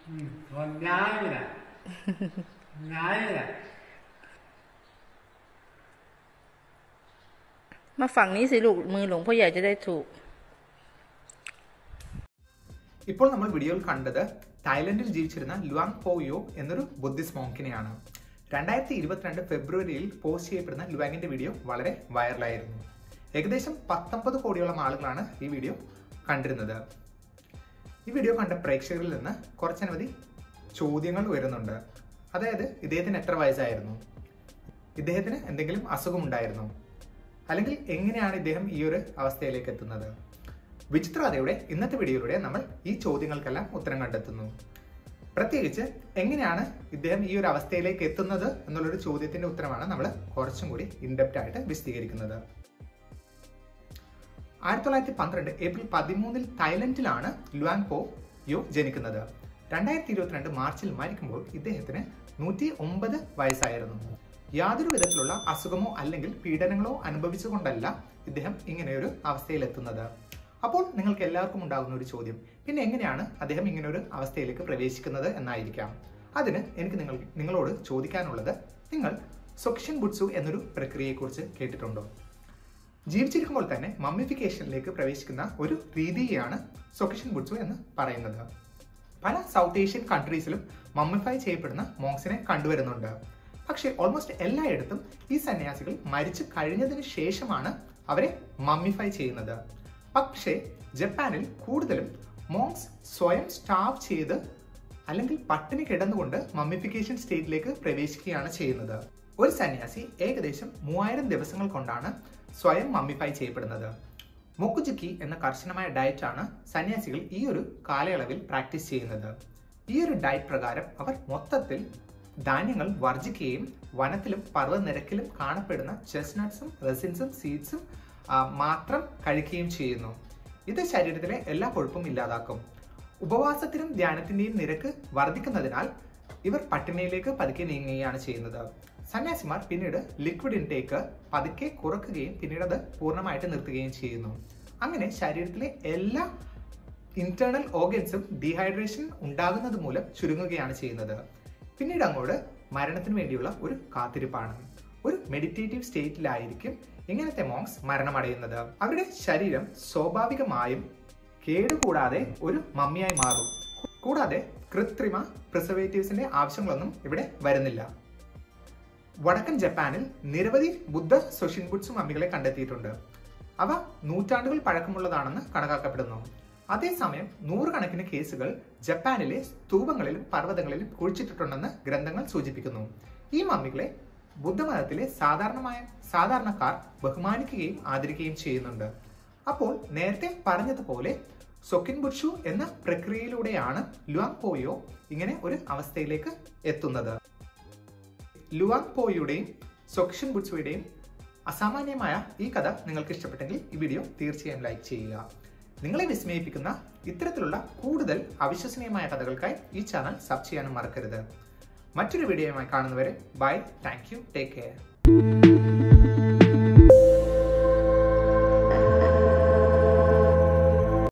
còn nhái vậy này nhái vậy này มาฝั่งนี้สิลูกมือหลวงพ่อใหญ่จะได้ถูก ഇപ്പോൾ നമ്മൾ വീഡിയോയിൽ കണ്ടത് തായ്ലൻഡിൽ ജീവിച്ചിരുന്ന ലുവാങ് പോയോ എന്നൊരു ബുദ്ധിസ്റ്റ് മോങ്കിനെയാണ് രണ്ടായിരത്തി ഇരുപത്തിരണ്ട് ഫെബ്രുവരിയിൽ പോസ്റ്റ് ചെയ്യപ്പെടുന്ന ലുവാങ്ങിന്റെ വീഡിയോ വളരെ വൈറലായിരുന്നു ഏകദേശം പത്തൊമ്പത് കോടിയോളം ആളുകളാണ് ഈ വീഡിയോ കണ്ടിരുന്നത് ഈ വീഡിയോ കണ്ട പ്രേക്ഷകരിൽ നിന്ന് കുറച്ചനവധി ചോദ്യങ്ങൾ ഉയരുന്നുണ്ട് അതായത് ഇദ്ദേഹത്തിന് എത്ര വയസ്സായിരുന്നു ഇദ്ദേഹത്തിന് എന്തെങ്കിലും അസുഖമുണ്ടായിരുന്നോ അല്ലെങ്കിൽ എങ്ങനെയാണ് ഇദ്ദേഹം ഈ ഒരു അവസ്ഥയിലേക്ക് എത്തുന്നത് വിചിത്രകഥയുടെ ഇന്നത്തെ വീഡിയോയിലൂടെ നമ്മൾ ഈ ചോദ്യങ്ങൾക്കെല്ലാം ഉത്തരം കണ്ടെത്തുന്നു പ്രത്യേകിച്ച് എങ്ങനെയാണ് ഇദ്ദേഹം ഈ ഒരു അവസ്ഥയിലേക്ക് എത്തുന്നത് എന്നുള്ളൊരു ചോദ്യത്തിന്റെ ഉത്തരമാണ് നമ്മൾ കുറച്ചും കൂടി ഇൻഡെപ്റ്റ് ആയിട്ട് വിശദീകരിക്കുന്നത് ആയിരത്തി തൊള്ളായിരത്തി പന്ത്രണ്ട് ഏപ്രിൽ പതിമൂന്നിൽ തായ്ലൻഡിലാണ് ലുവാങ് പോ യോ ജനിക്കുന്നത് രണ്ടായിരത്തി ഇരുപത്തിരണ്ട് മാർച്ചിൽ മരിക്കുമ്പോൾ ഇദ്ദേഹത്തിന് നൂറ്റി ഒമ്പത് വയസ്സായിരുന്നു യാതൊരു വിധത്തിലുള്ള അസുഖമോ അല്ലെങ്കിൽ പീഡനങ്ങളോ അനുഭവിച്ചുകൊണ്ടല്ല ഇദ്ദേഹം ഇങ്ങനെയൊരു അവസ്ഥയിലെത്തുന്നത് അപ്പോൾ നിങ്ങൾക്ക് എല്ലാവർക്കും ഉണ്ടാകുന്ന ഒരു ചോദ്യം പിന്നെ എങ്ങനെയാണ് അദ്ദേഹം ഇങ്ങനെ ഒരു അവസ്ഥയിലേക്ക് പ്രവേശിക്കുന്നത് എന്നായിരിക്കാം അതിന് എനിക്ക് നിങ്ങൾ നിങ്ങളോട് ചോദിക്കാനുള്ളത് നിങ്ങൾ സൊക്ഷൻ ബുട്സു എന്നൊരു പ്രക്രിയയെക്കുറിച്ച് കേട്ടിട്ടുണ്ടോ ജീവിച്ചിരിക്കുമ്പോൾ തന്നെ മമ്മിഫിക്കേഷനിലേക്ക് പ്രവേശിക്കുന്ന ഒരു രീതിയാണ് സൊക്കഷൻ ബുട്സു എന്ന് പറയുന്നത് പല സൗത്ത് ഏഷ്യൻ കൺട്രീസിലും മമ്മിഫൈ ചെയ്യപ്പെടുന്ന മോങ്സിനെ കണ്ടുവരുന്നുണ്ട് പക്ഷേ ഓൾമോസ്റ്റ് എല്ലായിടത്തും ഈ സന്യാസികൾ മരിച്ചു കഴിഞ്ഞതിന് ശേഷമാണ് അവരെ മമ്മിഫൈ ചെയ്യുന്നത് പക്ഷേ ജപ്പാനിൽ കൂടുതലും മോങ്സ് സ്വയം സ്റ്റാവ് ചെയ്ത് അല്ലെങ്കിൽ പട്ടിണി കിടന്നുകൊണ്ട് മമ്മിഫിക്കേഷൻ സ്റ്റേറ്റിലേക്ക് പ്രവേശിക്കുകയാണ് ചെയ്യുന്നത് ഒരു സന്യാസി ഏകദേശം മൂവായിരം ദിവസങ്ങൾ കൊണ്ടാണ് സ്വയം മമ്മിഫൈ ചെയ്യപ്പെടുന്നത് മൊക്കുജുക്കി എന്ന കർശനമായ ഡയറ്റാണ് സന്യാസികൾ ഈ ഒരു കാലയളവിൽ പ്രാക്ടീസ് ചെയ്യുന്നത് ഈ ഒരു ഡയറ്റ് പ്രകാരം അവർ മൊത്തത്തിൽ ധാന്യങ്ങൾ വർജിക്കുകയും വനത്തിലും പർവ്വനിരക്കിലും കാണപ്പെടുന്ന ചെസ്നട്ട്സും റെസിൻസും സീഡ്സും മാത്രം കഴിക്കുകയും ചെയ്യുന്നു ഇത് ശരീരത്തിലെ എല്ലാ കൊഴുപ്പും ഇല്ലാതാക്കും ഉപവാസത്തിനും ധ്യാനത്തിന്റെയും നിരക്ക് വർദ്ധിക്കുന്നതിനാൽ ഇവർ പട്ടിണിയിലേക്ക് പതുക്കെ നീങ്ങുകയാണ് ചെയ്യുന്നത് സന്യാസിമാർ പിന്നീട് ലിക്വിഡ് ഇൻടേക്ക് പതുക്കെ കുറക്കുകയും പിന്നീട് അത് പൂർണ്ണമായിട്ട് നിർത്തുകയും ചെയ്യുന്നു അങ്ങനെ ശരീരത്തിലെ എല്ലാ ഇന്റേണൽ ഓർഗൻസും ഡീഹൈഡ്രേഷൻ ഉണ്ടാകുന്നത് മൂലം ചുരുങ്ങുകയാണ് ചെയ്യുന്നത് പിന്നീട് അങ്ങോട്ട് മരണത്തിന് വേണ്ടിയുള്ള ഒരു കാത്തിരിപ്പാണ് ഒരു മെഡിറ്റേറ്റീവ് സ്റ്റേറ്റിലായിരിക്കും ഇങ്ങനത്തെ മോങ്സ് മരണമടയുന്നത് അവരുടെ ശരീരം സ്വാഭാവികമായും കേടുകൂടാതെ ഒരു മമ്മിയായി മാറും കൂടാതെ കൃത്രിമ പ്രിസർവേറ്റീവ്സിന്റെ ആവശ്യങ്ങളൊന്നും ഇവിടെ വരുന്നില്ല വടക്കൻ ജപ്പാനിൽ നിരവധി ബുദ്ധ സൊഷിൻ ബുട്സ് മമ്മികളെ കണ്ടെത്തിയിട്ടുണ്ട് അവ നൂറ്റാണ്ടുകൾ പഴക്കമുള്ളതാണെന്ന് കണക്കാക്കപ്പെടുന്നു അതേസമയം നൂറുകണക്കിന് കേസുകൾ ജപ്പാനിലെ സ്തൂപങ്ങളിലും പർവ്വതങ്ങളിലും കുഴിച്ചിട്ടിട്ടുണ്ടെന്ന് ഗ്രന്ഥങ്ങൾ സൂചിപ്പിക്കുന്നു ഈ മമ്മികളെ ബുദ്ധമതത്തിലെ സാധാരണമായ സാധാരണക്കാർ ബഹുമാനിക്കുകയും ആദരിക്കുകയും ചെയ്യുന്നുണ്ട് അപ്പോൾ നേരത്തെ പറഞ്ഞതുപോലെ സൊക്കിൻ ബുഷു എന്ന പ്രക്രിയയിലൂടെയാണ് ലുവാങ് പോയോ ഇങ്ങനെ ഒരു അവസ്ഥയിലേക്ക് എത്തുന്നത് ലുവാങ് പോയുടെയും സൊക്ഷൻ ബുട്സുയുടെയും അസാമാന്യമായ ഈ കഥ നിങ്ങൾക്ക് ഇഷ്ടപ്പെട്ടെങ്കിൽ ഈ വീഡിയോ തീർച്ചയായും ലൈക്ക് ചെയ്യുക നിങ്ങളെ വിസ്മയിപ്പിക്കുന്ന ഇത്തരത്തിലുള്ള കൂടുതൽ അവിശ്വസനീയമായ കഥകൾക്കായി ഈ ചാനൽ സബ് ചെയ്യാനും മറക്കരുത് മറ്റൊരു വീഡിയോയുമായി കാണുന്നവരെ bye thank you take care